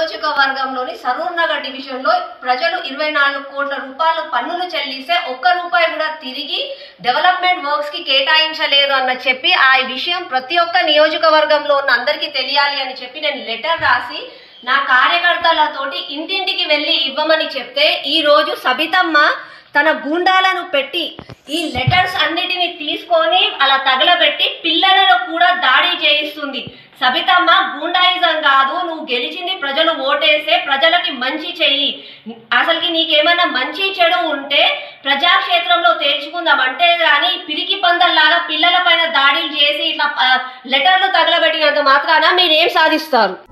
నియోజకవర్గంలోని సరూర్ నగర్ డివిజన్ లో ప్రజలు ఇరవై నాలుగు కోట్ల రూపాయలు పన్నులు చెల్లిస్తే ఒక్క రూపాయి కూడా తిరిగి డెవలప్మెంట్ వర్క్స్ కి కేటాయించలేదు అన్న చెప్పి ఆ విషయం ప్రతి ఒక్క నియోజకవర్గంలో ఉన్న అందరికీ తెలియాలి అని చెప్పి నేను లెటర్ రాసి నా కార్యకర్తలతోటి ఇంటింటికి వెళ్ళి ఇవ్వమని చెప్తే ఈ రోజు సబితమ్మ తన గూండాలను పెట్టి ఈ లెటర్స్ అన్నిటిని తీసుకొని అలా తగలబెట్టి పిల్లలను కూడా దాడి చేయిస్తుంది సబితమ్మ గూండాయిజం కాదు నువ్వు గెలిచింది ప్రజలు ఓటేసే ప్రజలకి మంచి చెయ్యి అసలుకి నీకేమైనా మంచి చెడు ఉంటే ప్రజాక్షేత్రంలో తేల్చుకుందాం అంటే కానీ పిరికి పందల్లాగా పిల్లల పైన దాడులు చేసి ఇట్లా ఆ, లెటర్లు తగలబెట్టినంత మాత్రాన మీరేం సాధిస్తారు